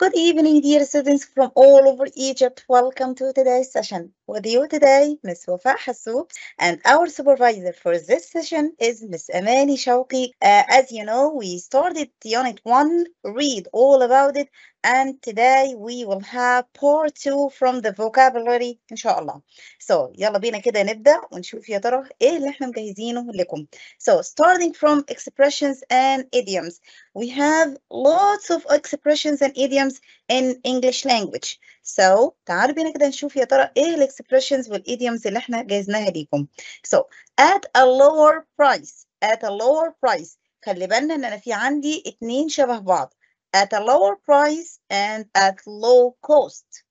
Good evening, dear students from all over Egypt. Welcome to today's session. With you today, Ms. Wafa Hassoub, and our supervisor for this session is Ms. Amani Shawqi. Uh, as you know, we started Unit 1, read all about it, and today we will have part 2 from the vocabulary إن شاء الله. So, يلا بينا كده نبدأ ونشوف يا ترى إيه اللي إحنا مجهزينه لكم. So, starting from expressions and idioms. We have lots of expressions and idioms in English language. So تعالوا بينا كده نشوف يا ترى ايه الاكسبريشنز والايديومز اللي احنا جايزناها ليكم. So at a lower price at a lower price خلي بالنا ان انا في عندي اتنين شبه بعض at a lower price and at low cost.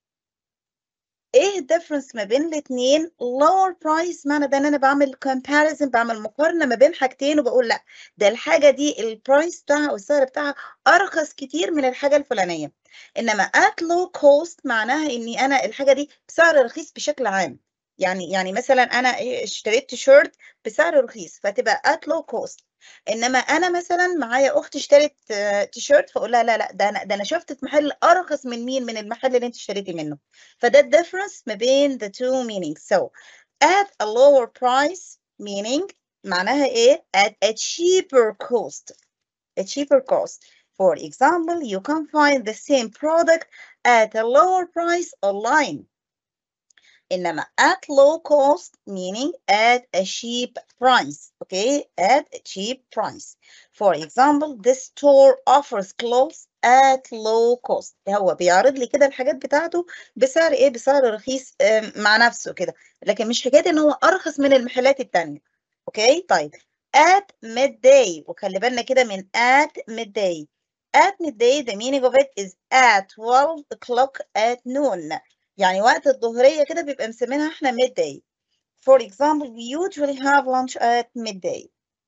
ايه الديفرنس ما بين الاثنين lower price معنى ده ان انا بعمل comparison بعمل مقارنه ما بين حاجتين وبقول لا ده الحاجه دي البرايس بتاعها او السعر بتاعها ارخص كتير من الحاجه الفلانيه انما at low cost معناها اني انا الحاجه دي بسعر رخيص بشكل عام يعني يعني مثلا انا اشتريت تيشيرت بسعر رخيص فتبقى at low cost انما انا مثلا معايا اخت اشترت تيشيرت فاقول لها لا لا ده انا ده انا شفت في محل ارخص من مين من المحل اللي انت اشتريتي منه فده الديفرنس ما بين the two meanings so at a lower price meaning معناها ايه at a cheaper cost a cheaper cost for example you can find the same product at a lower price online إنما at low cost meaning at a cheap price okay at a cheap price for example this store offers clothes at low cost هو بيعرض لي كده الحاجات بتاعته بسعر ايه بسعر رخيص مع نفسه كده لكن مش حكايه ان هو ارخص من المحلات التانية اوكي طيب at midday وخلي بالنا كده من at midday at midday the meaning of it is at 12 o'clock at noon يعني وقت الظهرية كده بيبقى مسمينها احنا midday. For example, we usually have lunch at midday.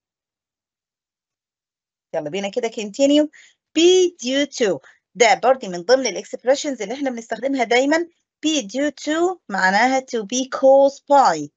يلا بينا كده continue. Be due to ده برضه من ضمن الاكسبريشنز اللي احنا بنستخدمها دايما. Be due to معناها to be caused by.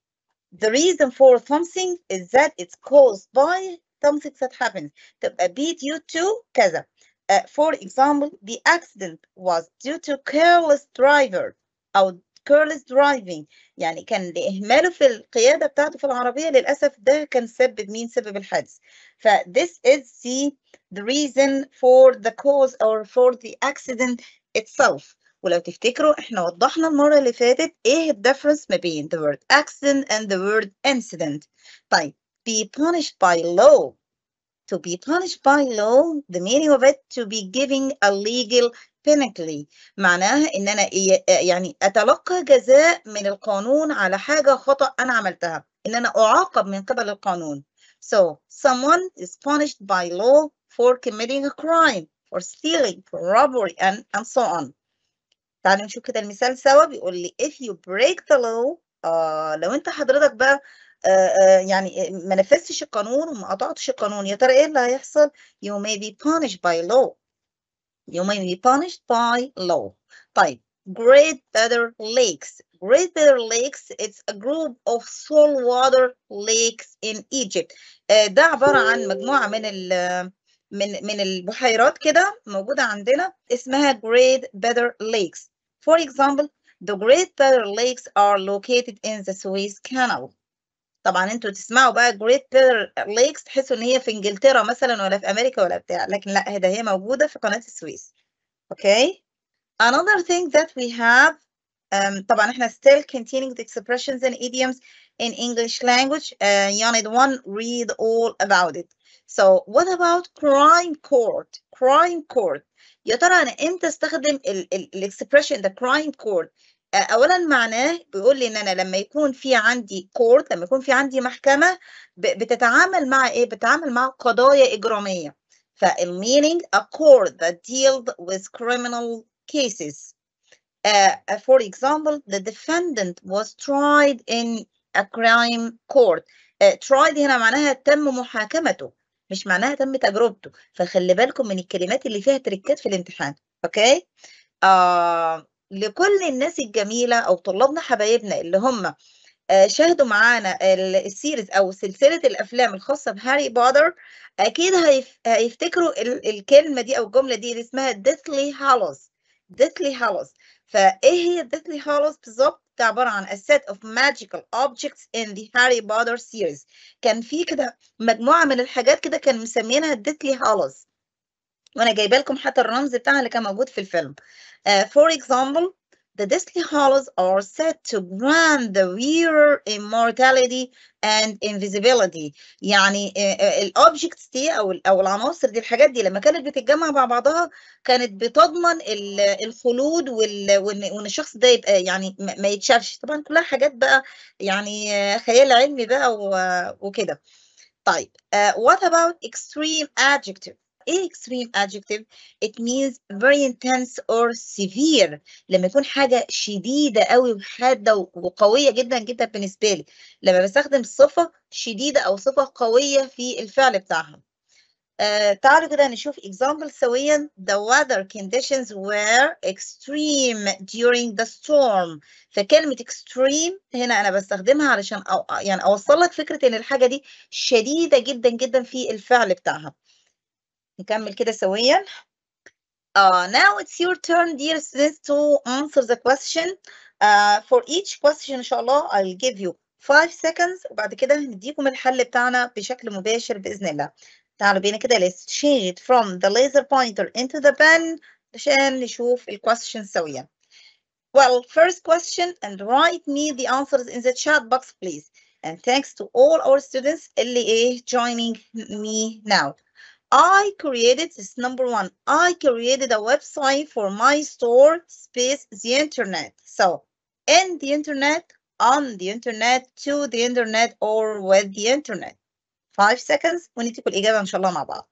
The reason for something is that it's caused by something that happens. تبقى be due to كذا. Uh, for example, the accident was due to careless driver أو careless driving يعني كان لإهماله في القيادة بتاعته في العربية للأسف ده كان سبب مين سبب الحادث ف this is the, the reason for the cause or for the accident itself ولو تفتكروا احنا وضحنا المرة اللي فاتت ايه الديفرنس ما بين the word accident and the word incident طيب be punished by law to be punished by law the meaning of it to be giving a legal penalty معناها ان انا يعني اتلقى جزاء من القانون على حاجه خطا انا عملتها ان انا اعاقب من قبل القانون so someone is punished by law for committing a crime for stealing for robbery and and so on تعالوا نشوف كده المثال سوا بيقول لي if you break the law آه لو انت حضرتك بقى آه آه يعني ما نفذتش القانون وما قطعتش القانون يا ترى ايه اللي هيحصل you may be punished by law you may be punished by law طيب Great Better Lakes Great Better Lakes it's a group of saltwater lakes in Egypt آه ده عبارة عن مجموعة من ال من من البحيرات كده موجودة عندنا اسمها Great Better Lakes for example the Great Better Lakes are located in the Suez Canal طبعا انتوا تسمعوا بقى Great Better Lakes تحسوا ان هي في انجلترا مثلا ولا في امريكا ولا بتاع لكن لا ده هي موجوده في قناه السويس اوكي another thing that we have um, طبعا احنا still continuing the expressions and idioms in English language uh, unit 1 read all about it so what about crime court crime court يا ترى انا امتى استخدم الاكسبريشن ده crime court اولا معناه بيقول لي ان انا لما يكون في عندي كورت لما يكون في عندي محكمه بتتعامل مع ايه بتتعامل مع قضايا اجراميه فالمينينج a court that deals with criminal cases uh, for example the defendant was tried in a crime court uh, tried هنا معناها تم محاكمته مش معناها تم تجربته فخلي بالكم من الكلمات اللي فيها تريكات في الامتحان اوكي آه لكل الناس الجميلة أو طلابنا حبايبنا اللي هم آه، شاهدوا معانا ال- السيريز او سلسله الافلام الخاصه بهاري بوتر اكيد هيف... هيفتكروا ال... الكلمه دي او الجمله دي اللي اسمها deathly hallows deathly hallows فايه هي deathly hallows بالظبط ده عباره عن a set of magical objects in the Harry Potter series كان في كده مجموعه من الحاجات كده كان مسمينها deathly hallows وانا جايبه لكم حتى الرمز بتاعها اللي كان موجود في الفيلم uh, for example the Deathly Hallows are said to grant the wearer immortality and invisibility يعني الاوبجكتس دي او ال- او العناصر دي الحاجات دي لما كانت بتتجمع مع بعضها كانت بتضمن ال- الخلود وال- وان وإن الشخص ده يبقى يعني ما ما يتشافش طبعا كلها حاجات بقى يعني آه، خيال علمي بقى و- وكده طيب uh, what about extreme adjective ايه extreme adjective it means very intense or severe لما يكون حاجة شديدة قوي وحادة و- وقوية جدا جدا بالنسبة لي لما بستخدم صفة شديدة أو صفة قوية في الفعل بتاعها آه تعالوا كده نشوف example سويا the weather conditions were extreme during the storm فكلمة extreme هنا أنا بستخدمها علشان أو يعني أوصل لك فكرة إن الحاجة دي شديدة جدا جدا في الفعل بتاعها نكمل كده سويا Uh, now it's your turn, dear students, to answer the question. Uh, for each question, إن شاء الله, I'll give you five seconds وبعد كده هنديكم الحل بتاعنا بشكل مباشر بإذن الله. تعالوا بينا كده let's change it from the laser pointer into the pen عشان نشوف ال question سويا. Well, first question and write me the answers in the chat box, please. And thanks to all our students اللي إيه joining me now. I created this number one. I created a website for my store space the internet. So in the internet, on the internet, to the internet, or with the internet. Five seconds ونديكم الإجابة إن شاء الله مع بعض.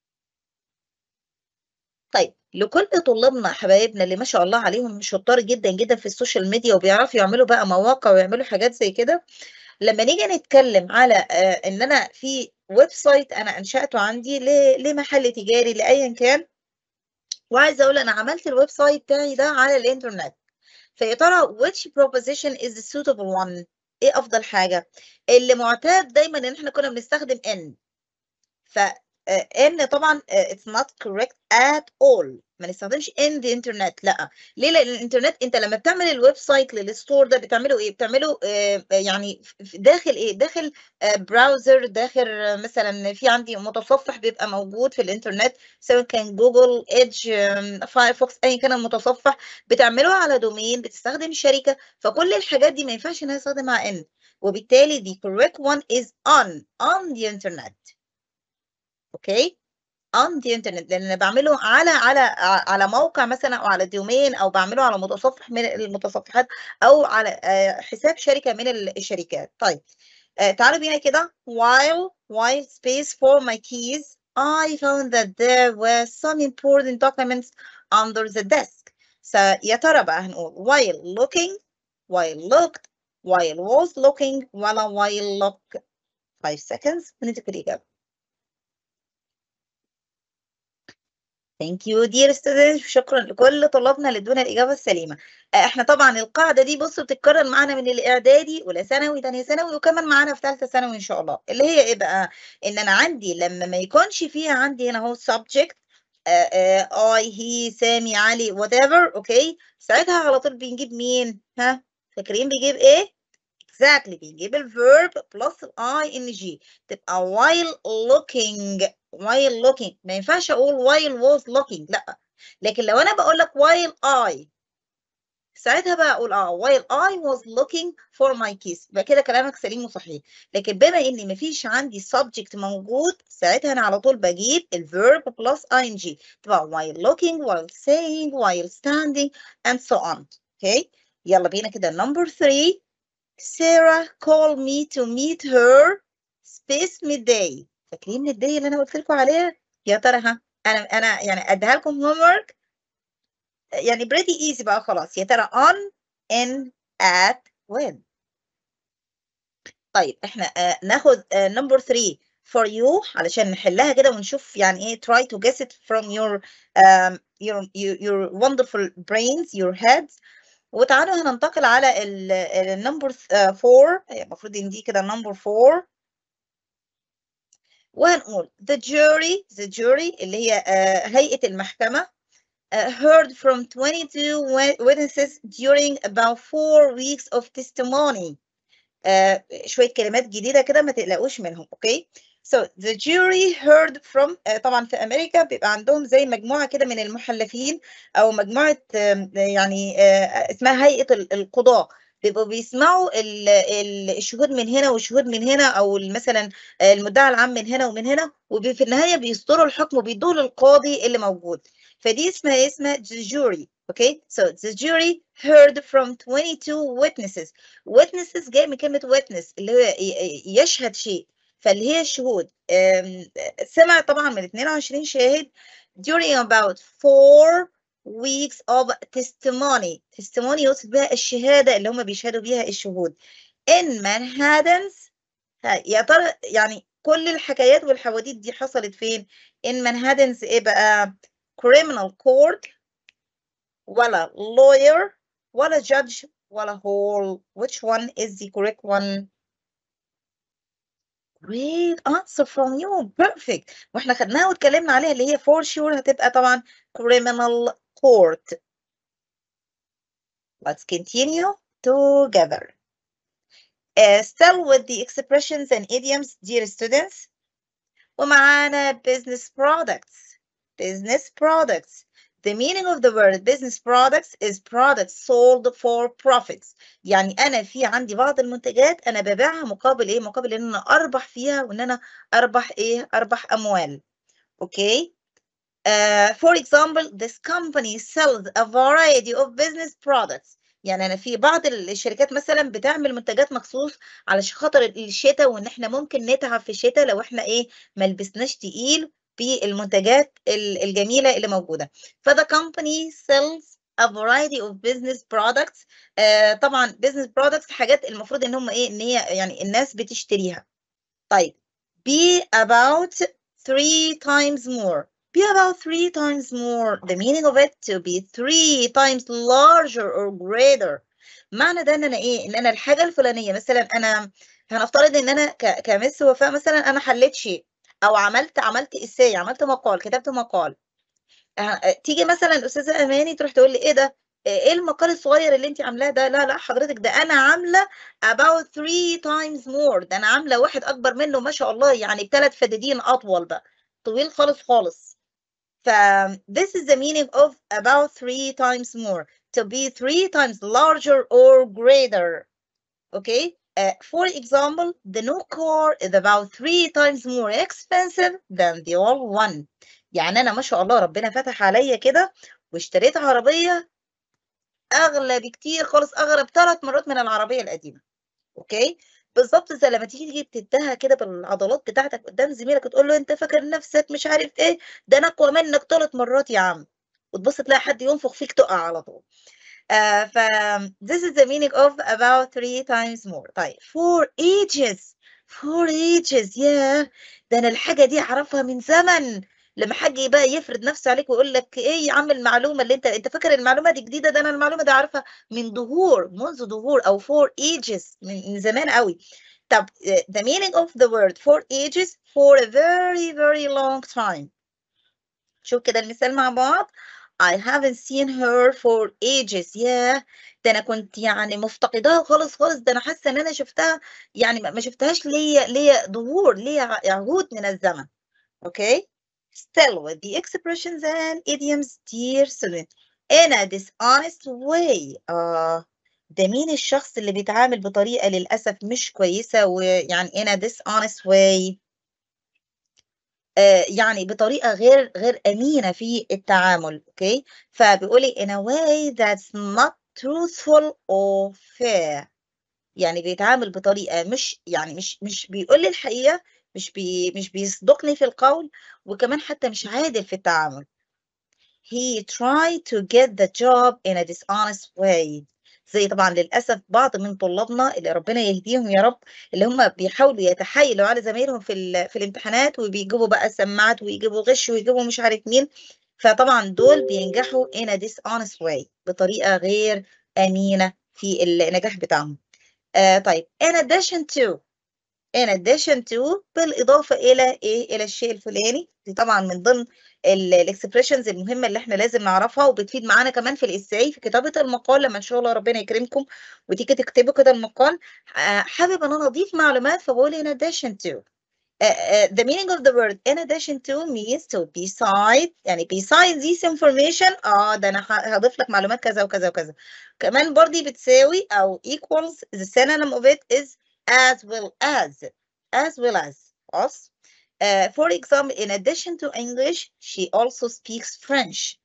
طيب لكل طلابنا حبايبنا اللي ما شاء الله عليهم شطار جدا جدا في السوشيال ميديا وبيعرفوا يعملوا بقى مواقع ويعملوا حاجات زي كده لما نيجي نتكلم على آه، ان انا في ويب سايت انا انشاته عندي ل- لمحل تجاري لايا كان وعايزه اقول انا عملت الويب سايت بتاعي ده على الانترنت فيا ترى which proposition is the suitable one ايه افضل حاجه اللي معتاد دايما ان احنا كنا بنستخدم ان ف آه، ان طبعا آه، it's not correct at all ما نستخدمش in the internet لا ليه لان الانترنت انت لما بتعمل الويب سايت للستور ده بتعمله ايه بتعمله آه، آه، يعني ف- داخل ايه داخل براوزر داخل آه، مثلا في عندي متصفح بيبقى موجود في الانترنت سواء كان جوجل ايدج فايرفوكس ايا كان المتصفح بتعمله على دومين بتستخدم شركه فكل الحاجات دي ما ينفعش انها استخدمها ان وبالتالي the correct one is on on the internet اوكي on the internet لان انا بعمله على على ع- على موقع مثلا او على دومين او بعمله على متصفح من المتصفحات او على آه، حساب شركه من ال- الشركات طيب آه، تعالوا بينا كده while while space for my keys I found that there were some important documents under the desk فيا ترى بقى هنقول while looking while looked while was looking ولا while look 5 seconds ونديكم الإجابة Thank you dear students شكرا لكل طلابنا اللي ادونا الإجابة السليمة آه، احنا طبعا القاعدة دي بصوا بتتكرر معانا من الإعدادي أولى ثانوي تانية ثانوي وكمان معانا في ثالثة ثانوي إن شاء الله اللي هي إيه بقى إن أنا عندي لما ما يكونش فيها عندي هنا هو subject آه، آه، I he سامي علي whatever أوكي ساعتها على طول بنجيب مين ها فاكرين بيجيب إيه exactly بيجيب الverb plus ال ing تبقى while looking while looking ما ينفعش اقول while was looking لا لكن لو انا بقول لك while I ساعتها بقى اقول اه while I was looking for my keys يبقى كده كلامك سليم وصحيح لكن بما ان مفيش عندي subject موجود ساعتها انا على طول بجيب الverb plus ing تبقى while looking while saying while standing and so on okay يلا بينا كده number three Sarah called me to meet her space midday فاكرين midday اللي انا قلت لكم عليها يا ترى ها انا انا يعني اديها لكم homework يعني pretty easy بقى خلاص يا ترى on in at when طيب احنا آه ناخد آه number 3 for you علشان نحلها كده ونشوف يعني ايه try to guess it from your um, your your, your wonderful brains your heads وتعالوا هننتقل على النمبر 4 هي المفروض ان دي كده النمبر 4 وهنقول the jury the jury اللي هي uh, هيئة المحكمة uh, heard from 22 witnesses during about four weeks of testimony uh, شوية كلمات جديدة كده ما تقلقوش منهم اوكي So the jury heard from uh, طبعا في أمريكا بيبقى عندهم زي مجموعة كده من المحلفين أو مجموعة uh, يعني uh, اسمها هيئة القضاء بيبقوا بيسمعوا الشهود من هنا والشهود من هنا او مثلا المدعي العام من هنا ومن هنا وفي النهايه بيصدروا الحكم وبيدوه للقاضي اللي موجود فدي اسمها اسمها jury okay so the jury heard from 22 witnesses witnesses جاي من كلمه witness اللي هو يشهد شيء فاللي هي الشهود سمع طبعا من 22 شاهد during about four weeks of testimony testimony يقصد بها الشهادة اللي هم بيشهدوا بيها الشهود in Manhattan's يا ترى يعني كل الحكايات والحواديت دي حصلت فين in Manhattan's ايه بقى criminal court ولا lawyer ولا judge ولا hall which one is the correct one Great answer from you. Perfect. واحنا خدناها واتكلمنا عليها اللي هي for sure هتبقى طبعا criminal court. Let's continue together. Uh, still with the expressions and idioms, dear students. ومعانا business products. Business products. The meaning of the word business products is products sold for profits. يعني أنا في عندي بعض المنتجات أنا ببيعها مقابل إيه؟ مقابل إن أنا أربح فيها وإن أنا أربح إيه؟ أربح أموال. Okay? Uh, for example, this company sells a variety of business products. يعني أنا في بعض الشركات مثلا بتعمل منتجات مخصوص علشان خاطر الشتاء وإن إحنا ممكن نتعب في الشتاء لو إحنا إيه ما لبسناش تقيل بالمنتجات الجميلة اللي موجودة. فذا company sells a variety of business products. آه طبعا business products حاجات المفروض إن هم إيه إن هي يعني الناس بتشتريها. طيب be about three times more. Be about three times more. The meaning of it to be three times larger or greater. معنى ده ان انا ايه ان انا الحاجه الفلانيه مثلا انا هنفترض ان انا كمس وفاء مثلا انا حليت شيء او عملت عملت اساي عملت مقال كتبت مقال تيجي مثلا الاستاذه اماني تروح تقول لي ايه ده ايه المقال الصغير اللي انت عاملاه ده لا لا حضرتك ده انا عامله about three times more ده انا عامله واحد اكبر منه ما شاء الله يعني بثلاث فدادين اطول بقى طويل خالص خالص ف this is the meaning of about three times more to be three times larger or greater okay Uh, for example, the new car is about three times more expensive than the old one. يعني أنا ما شاء الله ربنا فتح عليا كده واشتريت عربية أغلى بكتير خالص أغلى بثلاث مرات من العربية القديمة. أوكي؟ بالظبط زي لما تيجي تيجي بتديها كده بالعضلات بتاعتك قدام زميلك وتقول له أنت فاكر نفسك مش عارف إيه ده أنا أقوى منك ثلاث مرات يا عم. وتبص تلاقي حد ينفخ فيك تقع على طول. Uh, ف this is the meaning of about three times more طيب for ages for ages yeah ده انا الحاجة دي اعرفها من زمن لما حد بقى يفرض نفسه عليك ويقول لك ايه يا عم المعلومة اللي انت انت فاكر المعلومة دي جديدة ده انا المعلومة دي عارفها من دهور منذ دهور او for ages من, من زمان قوي طب the meaning of the word for ages for a very very long time شوف كده المثال مع بعض I haven't seen her for ages yeah ده انا كنت يعني مفتقداها خالص خالص ده انا حاسه ان انا شفتها يعني ما شفتهاش ليا ليا ظهور ليا عهود من الزمن okay still with the expressions and idioms dear student in a dishonest way آه ده مين الشخص اللي بيتعامل بطريقه للاسف مش كويسه ويعني in a dishonest way يعني بطريقه غير غير امينه في التعامل اوكي فبيقولي in a way that's not truthful or fair يعني بيتعامل بطريقه مش يعني مش مش بيقول لي الحقيقه مش بي مش بيصدقني في القول وكمان حتى مش عادل في التعامل he tried to get the job in a dishonest way زي طبعا للاسف بعض من طلابنا اللي ربنا يهديهم يا رب اللي هم بيحاولوا يتحايلوا على زمايلهم في في الامتحانات وبيجيبوا بقى سماعات ويجيبوا غش ويجيبوا مش عارف مين فطبعا دول بينجحوا in a dishonest way بطريقه غير أمينة في النجاح بتاعهم آه طيب in addition to in addition to بالإضافة إلى إيه إلى الشيء الفلاني دي طبعا من ضمن الاكسبريشنز المهمة اللي احنا لازم نعرفها وبتفيد معانا كمان في الإساي في كتابة المقال لما إن شاء الله ربنا يكرمكم وتيجي تكتبوا كده المقال آه حابب إن أنا أضيف معلومات فبقول in addition to Uh, uh, the meaning of the word in addition to means to beside يعني beside this information اه ده انا هضيف لك معلومات كذا وكذا وكذا كمان برضي بتساوي او equals the synonym of it is as well as as well as خلاص uh, for example in addition to English she also speaks French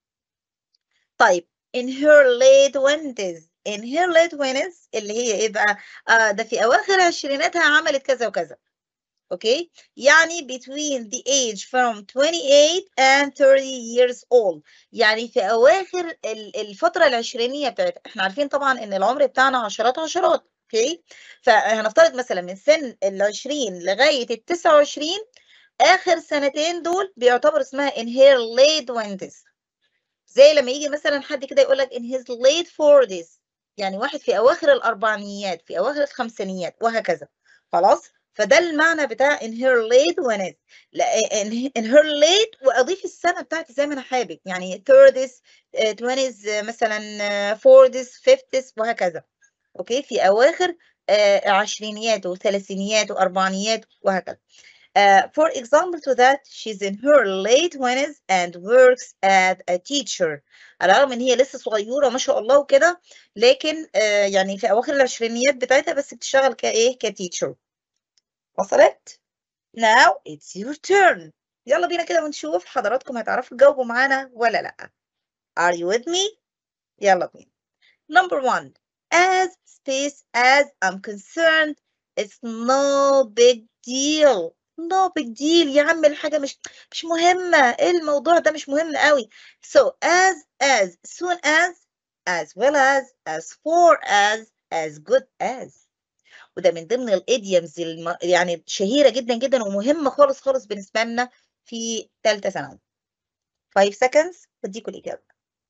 طيب in her late twenties in her late twenties اللي هي ايه بقى آه ده في اواخر عشريناتها عملت كذا وكذا اوكي يعني between the age from 28 and 30 years old يعني في اواخر الفتره العشرينيه بتاعتها احنا عارفين طبعا ان العمر بتاعنا عشرات عشرات اوكي فهنفترض مثلا من سن ال 20 لغايه ال 29 اخر سنتين دول بيعتبر اسمها in her late 20s زي لما يجي مثلا حد كده يقول لك in his late 40s يعني واحد في اواخر الاربعينيات في اواخر الخمسينيات وهكذا خلاص فده المعنى بتاع in her late when in her late واضيف السنه بتاعتي زي ما انا حابب يعني 30s 20s مثلا 40s 50s وهكذا اوكي في اواخر عشرينيات وثلاثينيات واربعينيات وهكذا Uh, for example to that, she's in her late 20s and works as a teacher. على الرغم ان هي لسه صغيره ما شاء الله وكده لكن uh, يعني في اواخر العشرينيات بتاعتها بس بتشتغل كايه كتيتشر. وصلت؟ Now it's your turn. يلا بينا كده ونشوف حضراتكم هتعرفوا تجاوبوا معانا ولا لأ. Are you with me? يلا بينا. Number one. As space as I'm concerned, it's no big deal. No big deal يا عم الحاجة مش مش مهمة. الموضوع ده مش مهم قوي. So as as soon as as well as as far as as good as وده من ضمن الايديومز الم... يعني شهيره جدا جدا ومهمه خالص خالص بالنسبه لنا في ثالثه ثانوي 5 seconds بديكوا الاجابه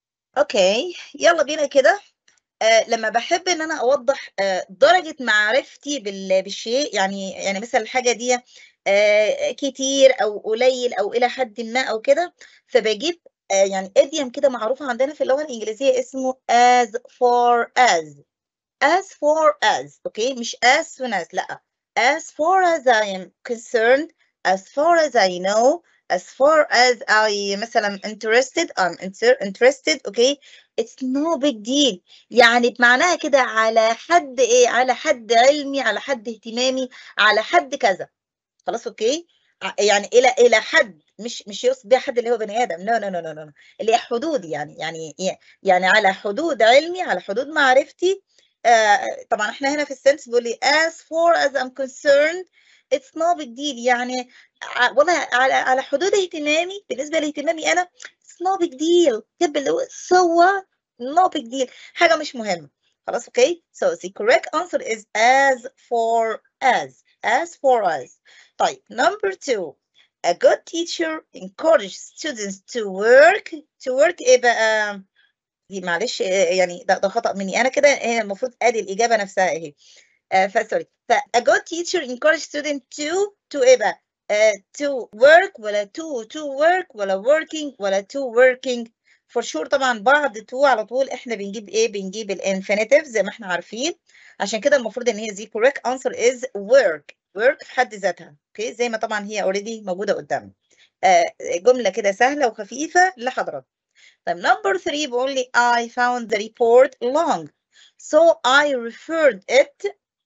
اوكي يلا بينا كده آه لما بحب ان انا اوضح آه درجه معرفتي بال... بالشيء يعني يعني مثلا الحاجه دي آه كتير او قليل او الى حد ما او كده فبجيب آه يعني idiom كده معروفه عندنا في اللغه الانجليزيه اسمه as far as as far as okay مش as soon as لا as far as I am concerned as far as I know as far as I مثلا interested I'm interested okay it's no big deal يعني بمعناها كده على حد ايه على حد علمي على حد اهتمامي على حد كذا خلاص اوكي يعني الى الى حد مش مش يقصد بيها حد اللي هو بني ادم نو نو نو نو اللي هي حدود يعني يعني يعني على حدود علمي على حدود معرفتي آه طبعا احنا هنا في السنس بيقول لي as far as I'm concerned it's no big deal يعني والله على على حدود اهتمامي بالنسبه لاهتمامي انا it's no big deal يب اللي هو so what no big deal حاجه مش مهمه خلاص اوكي so the correct answer is as far as as far as طيب number two a good teacher encourages students to work to work ايه بقى دي معلش يعني ده, ده خطأ مني أنا كده هي المفروض أدي الإجابة نفسها أهي آه فسوري ف a good teacher encourage student to to إيه بقى uh, to work ولا to to work ولا working ولا to working for sure طبعا بعد to على طول إحنا بنجيب إيه بنجيب الانفينيتيف زي ما إحنا عارفين عشان كده المفروض إن هي the correct answer is work work في حد ذاتها أوكي زي ما طبعا هي already موجودة قدامنا آه جملة كده سهلة وخفيفة لحضرتك طيب number three بيقول لي I found the report long so I referred it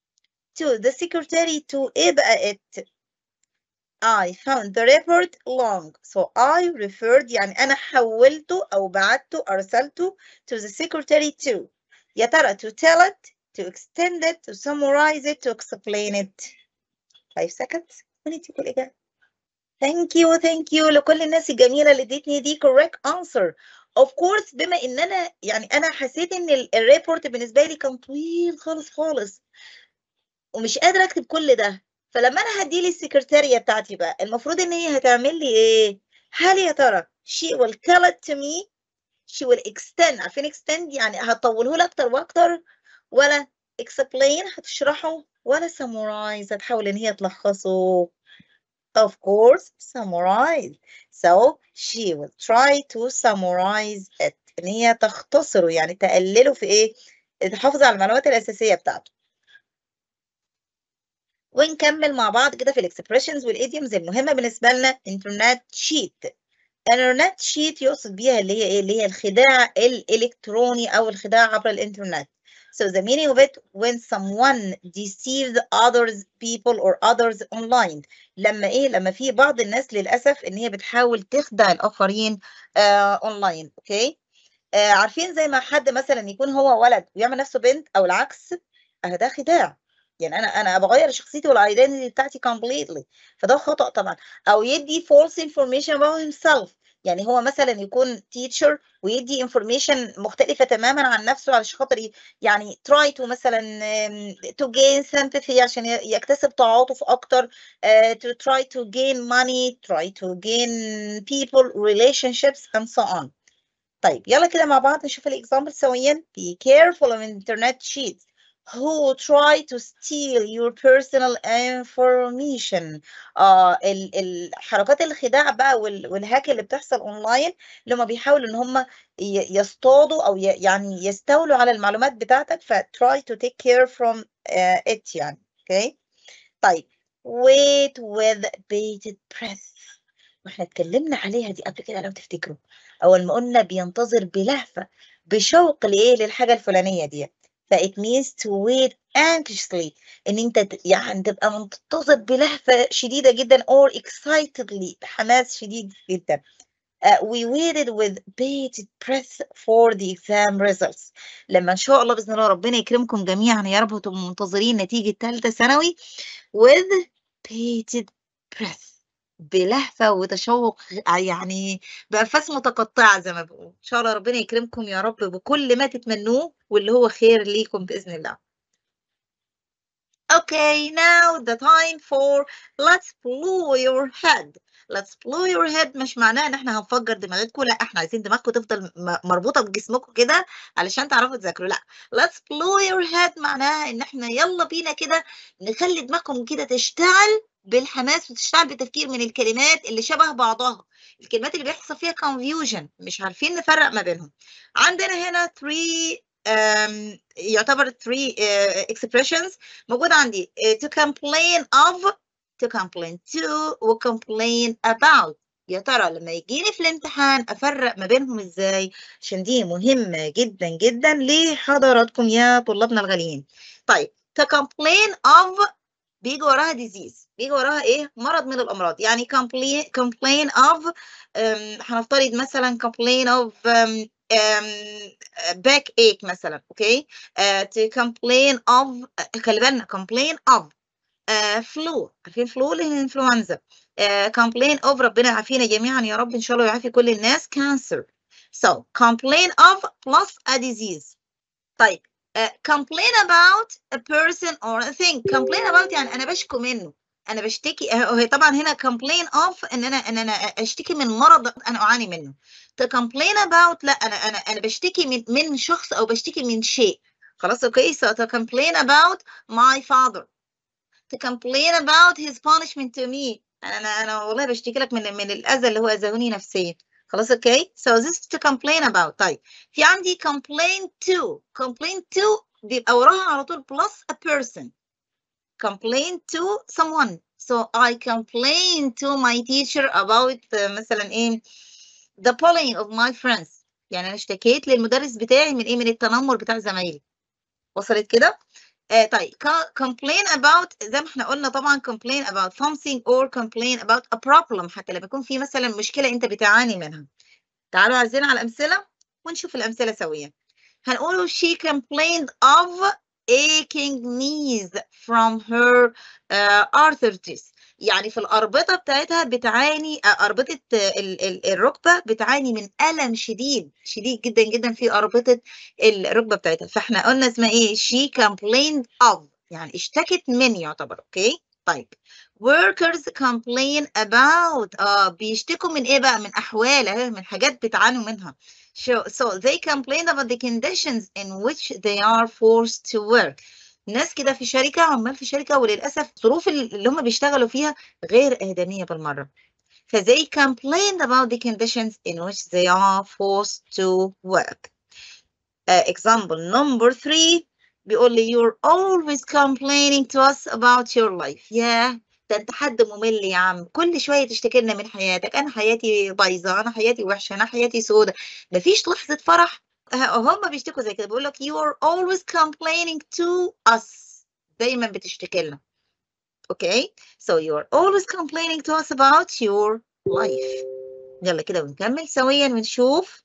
to the secretary to إيه بقى it I found the report long so I referred يعني أنا حولته أو بعته أرسلته to the secretary to يا ترى to tell it to extend it to summarize it to explain it 5 seconds ونيتي كل إجابة Thank you, thank you لكل الناس الجميلة اللي ادتني دي correct answer. Of course بما ان انا يعني انا حسيت ان الريبورت بالنسبة لي كان طويل خالص خالص ومش قادرة اكتب كل ده فلما انا هدي لي السكرتارية بتاعتي بقى المفروض ان هي هتعمل لي ايه؟ هل يا ترى she will tell it to me she will extend عارفين extend يعني هتطوله لك اكتر واكتر ولا explain هتشرحه ولا summarize هتحاول ان هي تلخصه of course summarize so she will try to summarize it ان هي تختصره يعني تقلله في ايه تحافظ على المعلومات الاساسيه بتاعته ونكمل مع بعض كده في الاكسبريشنز والايديومز المهمه بالنسبه لنا انترنت شيت الانترنت شيت يقصد بيها اللي هي ايه اللي هي الخداع الالكتروني او الخداع عبر الانترنت So the meaning of it when someone deceives others people or others online لما ايه لما في بعض الناس للاسف ان هي بتحاول تخدع الاخرين آه اونلاين اوكي آه عارفين زي ما حد مثلا يكون هو ولد ويعمل نفسه بنت او العكس آه ده خداع يعني انا انا بغير شخصيتي والايدنتي بتاعتي completely فده خطأ طبعا او يدي false information about himself يعني هو مثلا يكون teacher ويدي information مختلفة تماما عن نفسه علشان خاطر يعني try to مثلا to gain sympathy عشان يكتسب تعاطف أكتر uh, to try to gain money try to gain people relationships and so on طيب يلا كده مع بعض نشوف الإكزامبل سويا be careful of internet cheats who try to steal your personal information آه الحركات الخداع بقى والهاك اللي بتحصل اونلاين اللي هم بيحاولوا ان هم يصطادوا او يعني يستولوا على المعلومات بتاعتك ف try to take care from uh, it يعني اوكي okay? طيب wait with bated breath واحنا اتكلمنا عليها دي قبل كده لو تفتكروا اول ما قلنا بينتظر بلهفه بشوق لايه للحاجه الفلانيه ديت ف it means to wait anxiously ان انت يعني تبقى منتظر بلهفة شديدة جدا or excitedly بحماس شديد جدا Uh, we waited with bated breath for the exam results لما ان شاء الله باذن الله ربنا يكرمكم جميعا يا رب وتبقوا منتظرين نتيجه ثالثه ثانوي with bated breath بلهفة وتشوق يعني بأنفاس متقطعة زي ما بقول إن شاء الله ربنا يكرمكم يا رب بكل ما تتمنوه واللي هو خير ليكم بإذن الله Okay, now the time for let's blow your head. Let's blow your head مش معناه ان احنا هنفجر دماغكم لا احنا عايزين دماغكم تفضل مربوطه بجسمكم كده علشان تعرفوا تذاكروا لا let's blow your head معناها ان احنا يلا بينا كده نخلي دماغكم كده تشتغل بالحماس وتشتغل بالتفكير من الكلمات اللي شبه بعضها الكلمات اللي بيحصل فيها confusion مش عارفين نفرق ما بينهم عندنا هنا 3 um, يعتبر 3 uh, expressions موجود عندي uh, to complain of to complain to و complain about يا ترى لما يجيني في الامتحان افرق ما بينهم ازاي عشان دي مهمة جدا جدا لحضراتكم يا طلابنا الغاليين طيب to complain of بيجي وراها disease بيجي وراها ايه مرض من الامراض يعني complain complain of هنفترض مثلا complain of um, um, back ache مثلا اوكي uh, to complain of خلي بالنا complain of uh, flu عارفين flu اللي هي الانفلونزا uh, complain of ربنا يعافينا جميعا يا رب ان شاء الله ويعافي كل الناس cancer so complain of plus a disease طيب Uh, complain about a person or a thing complain about يعني انا بشكو منه انا بشتكي هي طبعا هنا complain of ان انا ان انا اشتكي من مرض انا اعاني منه to complain about لا انا انا انا بشتكي من من شخص او بشتكي من شيء خلاص اوكي so to complain about my father to complain about his punishment to me انا انا والله بشتكي لك من من الاذى اللي هو اذاني نفسيا خلاص اوكي so this is to complain about طيب في عندي complain to complain to بيبقى وراها على طول plus a person complain to someone so I complain to my teacher about uh, مثلا ايه the bullying of my friends يعني انا اشتكيت للمدرس بتاعي من ايه من التنمر بتاع زمايلي وصلت كده آه طيب complain about زي ما احنا قلنا طبعا complain about something or complain about a problem حتى لما يكون في مثلا مشكلة انت بتعاني منها تعالوا عايزين على الأمثلة ونشوف الأمثلة سويا هنقول she complained of aching knees from her uh, arthritis يعني في الأربطة بتاعتها بتعاني أربطة الركبة بتعاني من ألم شديد شديد جدا جدا في أربطة الركبة بتاعتها فاحنا قلنا اسمها ايه she complained of يعني اشتكت من يعتبر اوكي طيب workers complain about اه بيشتكوا من ايه بقى من احوال اهي من حاجات بتعانوا منها so, so they complain about the conditions in which they are forced to work ناس كده في شركة عمال في شركة وللأسف الظروف اللي هم بيشتغلوا فيها غير آدمية بالمرة ف they complained about the conditions in which they are forced to work uh, example number three بيقول لي you're always complaining to us about your life yeah ده انت حد ممل يا عم كل شويه تشتكي لنا من حياتك انا حياتي بايظه انا حياتي وحشه انا حياتي سودة مفيش لحظه فرح هم بيشتكوا زي كده بيقول لك you are always complaining to us دايما بتشتكي لنا اوكي so you are always complaining to us about your life يلا كده ونكمل سويا ونشوف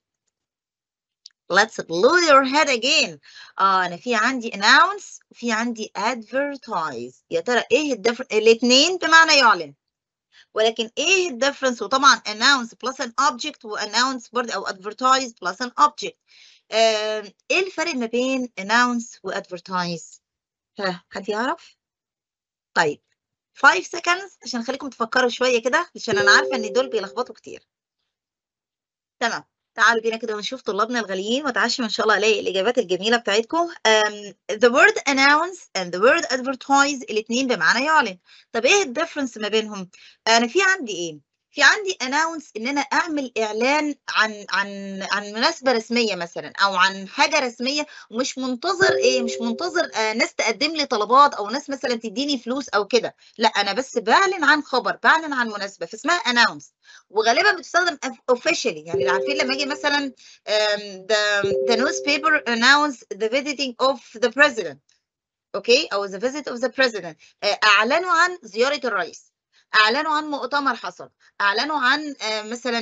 let's blow your head again اه انا في عندي announce وفي عندي advertise يا ترى ايه الدفر الاثنين بمعنى يعلن ولكن ايه الديفرنس وطبعا announce plus an object و announce برضه او advertise plus an object آه ايه الفرق ما بين announce و advertise ها حد يعرف طيب 5 seconds عشان اخليكم تفكروا شويه كده عشان انا عارفه ان دول بيلخبطوا كتير تمام تعالوا بينا كده ونشوف طلابنا الغاليين وتعشم ان شاء الله الاقي الاجابات الجميله بتاعتكم um, the word announce and the word advertise الاثنين بمعنى يعلن طب ايه الديفرنس ما بينهم انا في عندي ايه في عندي announce ان انا اعمل اعلان عن عن عن مناسبه رسميه مثلا او عن حاجه رسميه ومش منتظر ايه مش منتظر آه ناس تقدم لي طلبات او ناس مثلا تديني فلوس او كده لا انا بس بعلن عن خبر بعلن عن مناسبه فاسمها announce وغالبا بتستخدم officially يعني عارفين لما اجي مثلا um, the the newspaper announce the visiting of the president اوكي okay? او the visit of the president اعلنوا عن زياره الرئيس اعلنوا عن مؤتمر حصل اعلنوا عن مثلا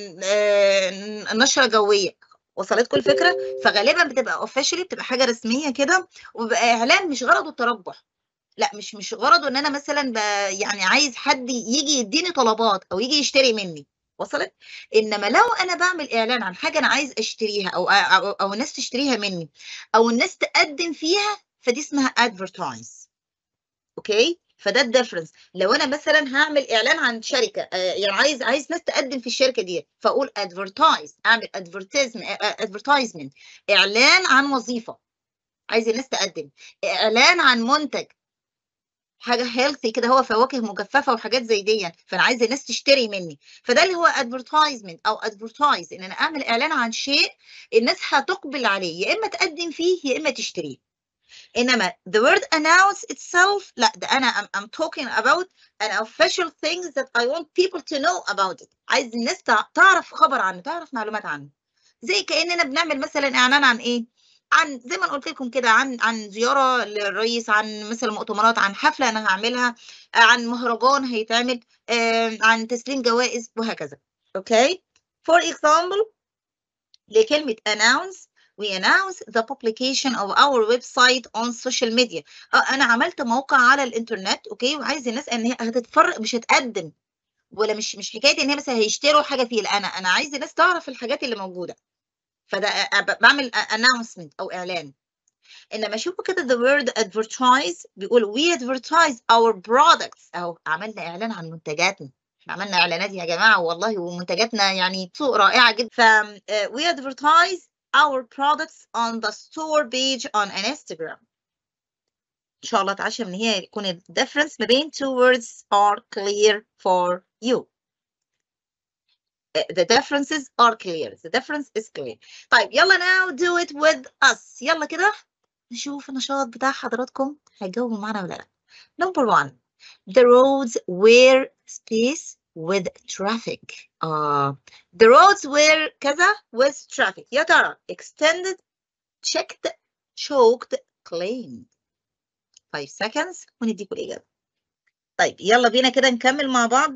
نشره جويه وصلتكم الفكره فغالبا بتبقى اوفيشالي بتبقى حاجه رسميه كده وبيبقى اعلان مش غرضه التربح لا مش مش غرضه ان انا مثلا يعني عايز حد يجي يديني طلبات او يجي يشتري مني وصلت انما لو انا بعمل اعلان عن حاجه انا عايز اشتريها او او, أو الناس تشتريها مني او الناس تقدم فيها فدي اسمها ادفرتايز اوكي فده الديفرنس لو انا مثلا هعمل اعلان عن شركه يعني عايز عايز ناس تقدم في الشركه دي فاقول ادفرتايز اعمل ادفرتايزمنت اعلان عن وظيفه عايز الناس تقدم اعلان عن منتج حاجه هيلثي كده هو فواكه مجففه وحاجات زي دي فانا عايز الناس تشتري مني فده اللي هو ادفرتايزمنت او ادفرتايز ان انا اعمل اعلان عن شيء الناس هتقبل عليه يا اما تقدم فيه يا اما تشتريه انما the word announce itself لا ده انا I'm, I'm talking about an official things that I want people to know about it عايز الناس تعرف خبر عنه تعرف معلومات عنه زي كاننا بنعمل مثلا اعلان عن ايه عن زي ما قلت لكم كده عن عن زياره للرئيس عن مثلا مؤتمرات عن حفله انا هعملها عن مهرجان هيتعمل عن تسليم جوائز وهكذا اوكي for example لكلمه announce we announce the publication of our website on social media اه انا عملت موقع على الانترنت اوكي وعايز الناس ان هي هتتفرج مش هتقدم ولا مش مش حكايه ان هي مثلا هيشتروا حاجه فيه لا انا انا عايز الناس تعرف الحاجات اللي موجوده فده بعمل announcement او اعلان انما شوفوا كده the word advertise بيقول we advertise our products اهو عملنا اعلان عن منتجاتنا احنا عملنا اعلانات يا جماعه والله ومنتجاتنا يعني سوق رائعه جدا ف uh, we advertise our products on the store page on an Instagram ان شاء الله تعشم ان هي يكون ال difference ما بين two words are clear for you the differences are clear the difference is clear طيب يلا now do it with us يلا كده نشوف النشاط بتاع حضراتكم هيجاوبوا معانا ولا لا number one the roads were space with traffic uh, the roads were كذا with traffic يا ترى extended checked choked claimed 5 seconds ونديكم الإجابة طيب يلا بينا كده نكمل مع بعض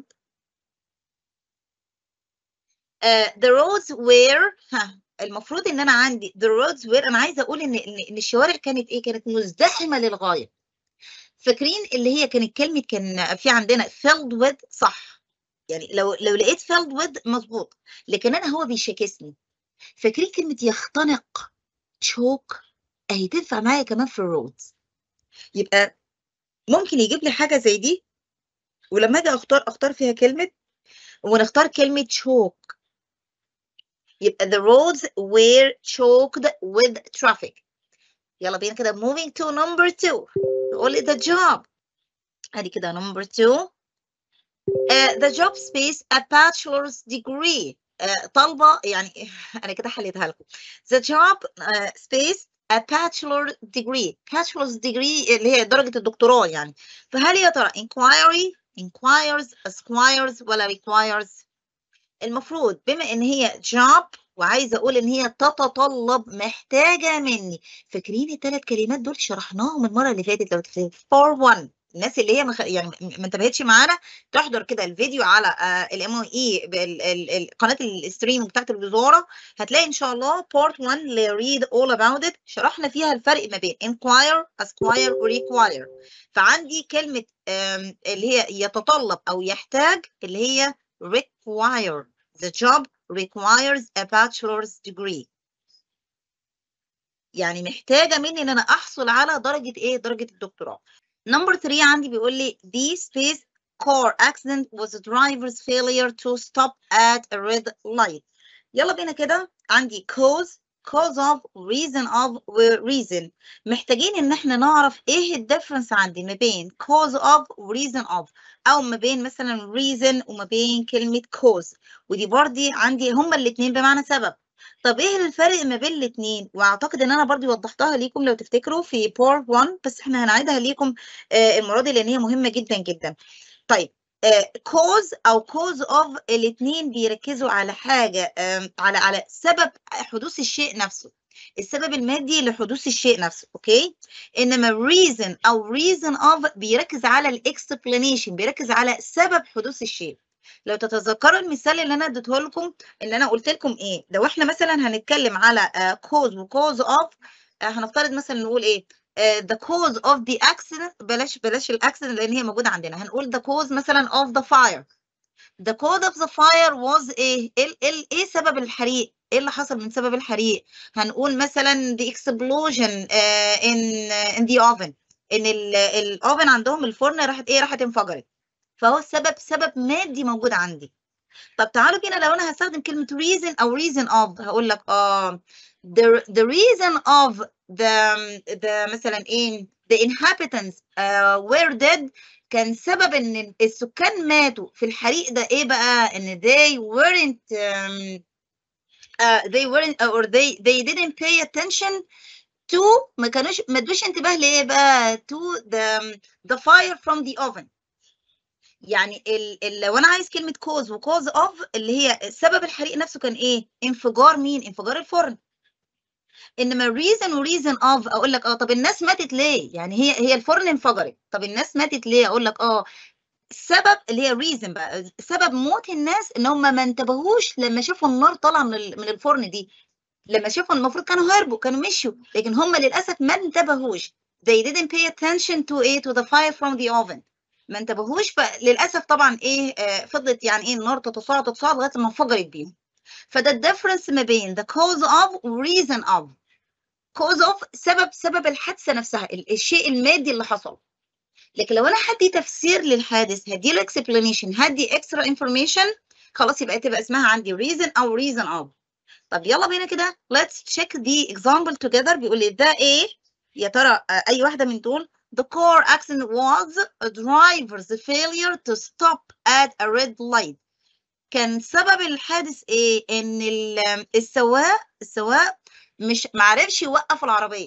uh, the roads were ها المفروض ان انا عندي the roads were انا عايزه اقول ان ان الشوارع كانت ايه كانت مزدحمه للغايه فاكرين اللي هي كانت كلمه كان في عندنا filled with صح يعني لو لو لقيت filled with مظبوط لكن انا هو بيشاكسني فاكرين كلمه يختنق تشوك اهي تنفع معايا كمان في الرودز يبقى ممكن يجيب لي حاجه زي دي ولما اجي اختار اختار فيها كلمه ونختار كلمه choke يبقى the roads were choked with traffic يلا بينا كده moving to number two نقول لي the job ادي كده number two uh, the job space a bachelor's degree uh, طالبة يعني أنا كده حليتها لكم the job uh, space a bachelor degree bachelor's degree اللي هي درجة الدكتوراه يعني فهل يا ترى inquiry inquires acquires ولا requires المفروض بما ان هي job وعايزه اقول ان هي تتطلب محتاجه مني فاكرين الثلاث كلمات دول شرحناهم المره اللي فاتت لو تفتكروا for one الناس اللي هي مخ... يعني ما انتبهتش معانا تحضر كده الفيديو على الام او اي قناه الستريم بتاعت الوزاره هتلاقي ان شاء الله بارت 1 ل read all about it شرحنا فيها الفرق ما بين inquire acquire و require فعندي كلمه اللي هي يتطلب او يحتاج اللي هي require the job requires a bachelor's degree يعني محتاجة مني ان انا احصل على درجة ايه درجة الدكتوراه نمبر 3 عندي بيقول لي the space car accident was a driver's failure to stop at a red light يلا بينا كده عندي cause cause of reason of reason محتاجين ان احنا نعرف ايه الديفرنس عندي ما بين cause of و reason of او ما بين مثلا reason وما بين كلمة cause ودي برضي عندي هما الاتنين بمعنى سبب طب ايه الفرق ما بين الاثنين واعتقد ان انا برضو وضحتها ليكم لو تفتكروا في بار 1 بس احنا هنعيدها ليكم آه المره دي لان هي مهمه جدا جدا طيب كوز uh, او كوز اوف الاثنين بيركزوا على حاجه um, على على سبب حدوث الشيء نفسه السبب المادي لحدوث الشيء نفسه اوكي انما reason او reason of بيركز على الاكسبلانيشن بيركز على سبب حدوث الشيء لو تتذكروا المثال اللي انا اديته لكم اللي انا قلت لكم ايه لو احنا مثلا هنتكلم على كوز وكوز اوف هنفترض مثلا نقول ايه Uh, the cause of the accident بلاش بلاش الاكسيدنت لان هي موجوده عندنا هنقول the cause مثلا of the fire the cause of the fire was ايه ايه ايه, إيه سبب الحريق ايه اللي حصل من سبب الحريق هنقول مثلا the explosion uh, in uh, in the oven ان الاوفن عندهم الفرن راحت ايه راحت انفجرت فهو السبب سبب مادي موجود عندي طب تعالوا كده لو انا هستخدم كلمه reason او reason of هقول لك اه the the reason of the the مثلا ايه the inhabitants uh, were dead كان سبب ان السكان ماتوا في الحريق ده ايه بقى ان they weren't um, uh, they weren't or they they didn't pay attention to ما كانوش ما ادوش انتباه لايه بقى to the the fire from the oven يعني ال ال لو انا عايز كلمه كوز وكوز اوف اللي هي سبب الحريق نفسه كان ايه انفجار مين انفجار الفرن انما reason وريزن اوف اقول لك اه طب الناس ماتت ليه يعني هي هي الفرن انفجرت طب الناس ماتت ليه اقول لك اه السبب اللي هي reason بقى سبب موت الناس ان هم ما انتبهوش لما شافوا النار طالعه من من الفرن دي لما شافوا المفروض كانوا هربوا كانوا مشوا لكن هم للاسف ما انتبهوش they didn't pay attention to ايه to the fire from the oven ما انتبهوش فللاسف طبعا ايه آه فضلت يعني ايه النار تتصاعد تتصاعد لغايه ما انفجرت بيهم فده الديفرنس ما بين the cause of reason of cause of سبب سبب الحادثه نفسها الشيء المادي اللي حصل لكن لو انا هدي تفسير للحادث هدي له explanation هدي extra information خلاص يبقى تبقى اسمها عندي reason او reason of طب يلا بينا كده let's check the example together بيقول لي ده ايه يا ترى اي واحده من دول The car accident was a driver's failure to stop at a red light. كان سبب الحادث ايه؟ ان السواق السواق مش معرفش يوقف العربيه.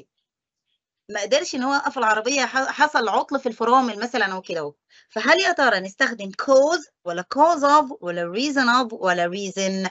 ما قدرش ان هو يوقف العربيه حصل عطل في الفرامل مثلا او كده فهل يا ترى نستخدم cause ولا cause of ولا reason of ولا reason؟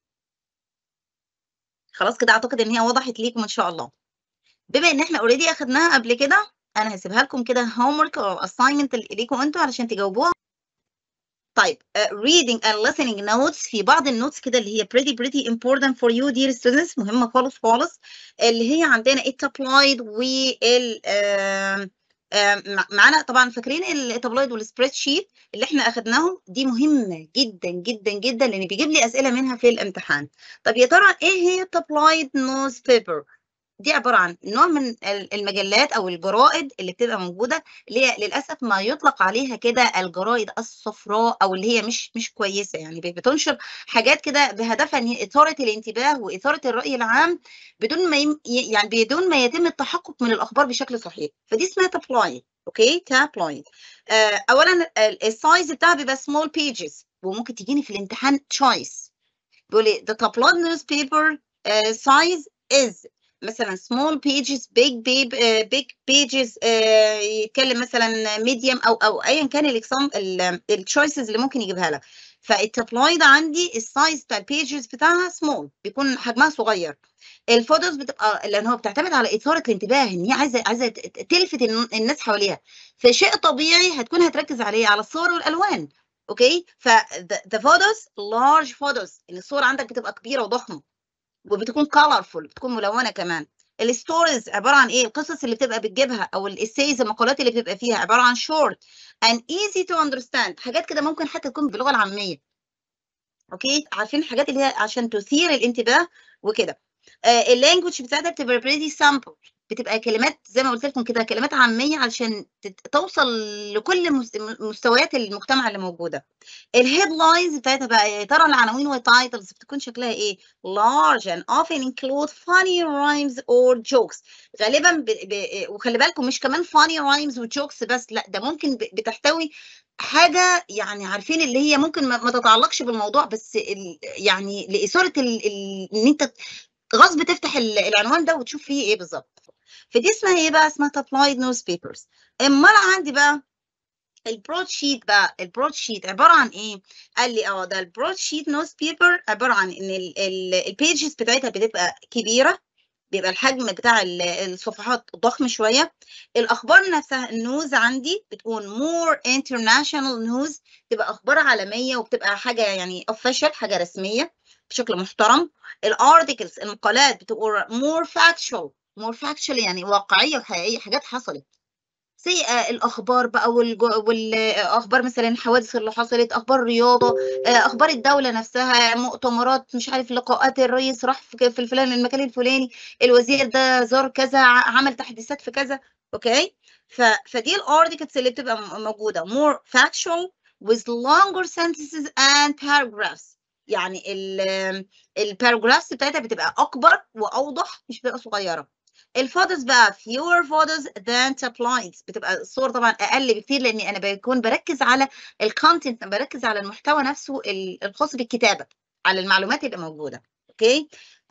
خلاص كده اعتقد ان هي وضحت ليكم ان شاء الله. بما ان احنا اوريدي اخدناها قبل كده انا هسيبها لكم كده homework او assignment ليكم انتوا علشان تجاوبوها طيب uh, reading and listening notes في بعض النوتس كده اللي هي pretty pretty important for you dear students مهمة خالص خالص اللي هي عندنا it applied وال uh, uh, معانا طبعا فاكرين التابلايد والسبريد شيت اللي احنا اخدناهم دي مهمة جدا جدا جدا لان بيجيب لي اسئلة منها في الامتحان طب يا ترى ايه هي التابلايد نوز بيبر دي عباره عن نوع من المجلات او الجرائد اللي بتبقى موجوده اللي هي للاسف ما يطلق عليها كده الجرائد الصفراء او اللي هي مش مش كويسه يعني بتنشر حاجات كده بهدفها ان اثاره الانتباه واثاره الراي العام بدون ما يم يعني بدون ما يتم التحقق من الاخبار بشكل صحيح فدي اسمها تابلايد اوكي تابلايد آه اولا السايز بتاعها بيبقى سمول بيجز وممكن تجيني في الامتحان تشويس بيقول لي the tabloid newspaper uh, size is مثلا small pages big big uh, big pages uh, يتكلم مثلا medium او او ايا كان الاكسام التشويسز اللي ممكن يجيبها لك فالتابلويد عندي السايز بتاع البيجز بتاعها سمول بيكون حجمها صغير الفوتوز بتبقى لان هو بتعتمد على اثاره الانتباه ان هي عايزه عايزه تلفت الناس حواليها فشيء طبيعي هتكون هتركز عليه على الصور والالوان اوكي ف the photos large photos ان الصور عندك بتبقى كبيره وضخمه وبتكون colorful بتكون ملونه كمان الستوريز عباره عن ايه القصص اللي بتبقى بتجيبها او الاسيز المقالات اللي بتبقى فيها عباره عن short and easy to understand حاجات كده ممكن حتى تكون باللغه العاميه اوكي عارفين الحاجات اللي هي عشان تثير الانتباه وكده آه اللانجوج بتاعتها بتبقى pretty simple بتبقى كلمات زي ما قلت لكم كده كلمات عاميه علشان توصل لكل مستويات المجتمع اللي موجوده الهيد لاينز بتاعتها بقى يا ترى العناوين والتايتلز بتكون شكلها ايه large and often include funny rhymes or jokes غالبا ب... ب... وخلي بالكم مش كمان funny rhymes وجوكس بس لا ده ممكن ب... بتحتوي حاجه يعني عارفين اللي هي ممكن ما, ما تتعلقش بالموضوع بس ال... يعني لاثاره ال... ال... ان انت غصب تفتح العنوان ده وتشوف فيه ايه بالظبط فدي اسمها ايه بقى اسمها تابلايد نيوز بيبرز امال عندي بقى البرود شيت بقى البرود شيت عباره عن ايه قال لي اه ده البرود شيت نيوز بيبر عباره عن ان البيجز بتاعتها بتبقى كبيره بيبقى الحجم بتاع الصفحات ضخم شويه الاخبار نفسها النيوز عندي بتكون مور انترناشونال نيوز تبقى اخبار عالميه وبتبقى حاجه يعني اوفيشال حاجه رسميه بشكل محترم الارتكلز المقالات بتبقى مور فاكتشوال مور فاكتشوال يعني واقعيه وحقيقيه حاجات حصلت زي الاخبار بقى والاخبار مثلا الحوادث اللي حصلت اخبار رياضه اخبار الدوله نفسها مؤتمرات مش عارف لقاءات الرئيس راح في الفلان المكان الفلاني الوزير ده زار كذا عمل تحديثات في كذا اوكي ف فدي الارتكلز اللي بتبقى موجوده more factual with longer sentences and paragraphs يعني الباراجرافز بتاعتها بتبقى اكبر واوضح مش بتبقى صغيره الفوتوز بقى fewer photos than tablets بتبقى الصور طبعا اقل بكتير لاني انا بكون بركز على الكونتنت بركز على المحتوى نفسه الخاص بالكتابه على المعلومات اللي موجوده اوكي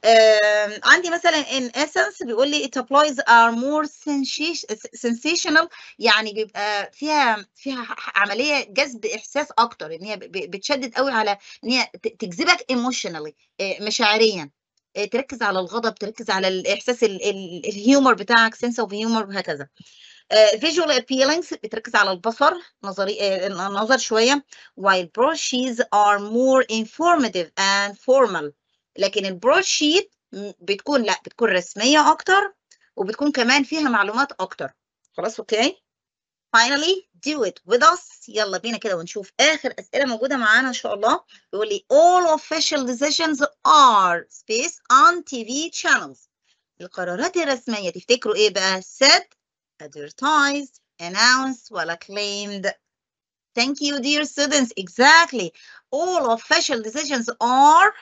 آه عندي مثلا in essence بيقول لي tabloids are more sensational يعني بيبقى فيها فيها عمليه جذب احساس اكتر ان هي بتشدد قوي على ان هي تجذبك emotionally مشاعريا تركز على الغضب تركز على الاحساس الهيومر بتاعك سنس اوف هيومر وهكذا فيجوال appearance بتركز على البصر نظري النظر شويه while broadsheets are more informative and formal لكن البروشيت بتكون لا بتكون رسميه اكتر وبتكون كمان فيها معلومات اكتر خلاص اوكي finally do it with us يلا بينا كده ونشوف اخر اسئله موجوده معانا ان شاء الله بيقول لي all official decisions are space on TV channels القرارات الرسميه تفتكروا ايه بقى said advertised announced ولا claimed thank you dear students exactly all official decisions are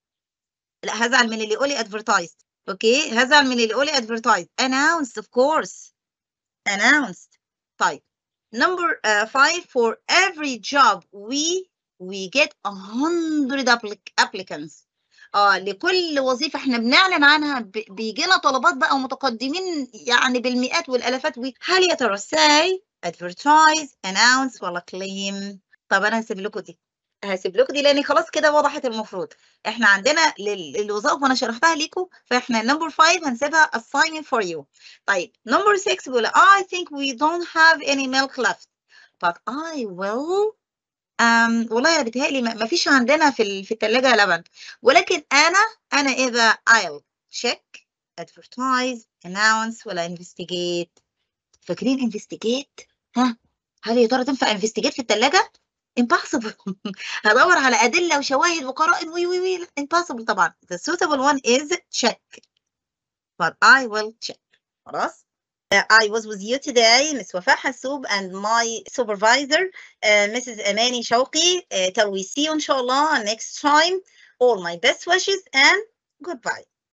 لا هزعل من اللي يقول لي advertised اوكي هزعل من اللي يقول لي advertised announced of course announced طيب number uh, five for every job we we get a hundred applicants اه لكل وظيفه احنا بنعلن عنها بيجي لنا طلبات بقى ومتقدمين يعني بالمئات والالافات هل يا ترى say advertise announce ولا claim طب انا هسيب لكم دي هسيب لكم دي لان خلاص كده وضحت المفروض احنا عندنا الوظائف وانا شرحتها لكم فاحنا نمبر 5 هنسيبها assignment for you طيب نمبر 6 بيقول I think we don't have any milk left but I will um, والله بيتهيألي ما فيش عندنا في في الثلاجة لبن ولكن أنا أنا إيه بقى I'll check advertise announce ولا investigate فاكرين investigate ها هل يا ترى تنفع investigate في الثلاجة؟ impossible هدور على أدلة وشواهد وقرائن وي وي وي impossible طبعا the suitable one is check but I will check خلاص Uh, I was with you today Miss Wafa Hassoub and my supervisor uh, Mrs. Amani Shawqi uh, till we see you inshallah next time all my best wishes and goodbye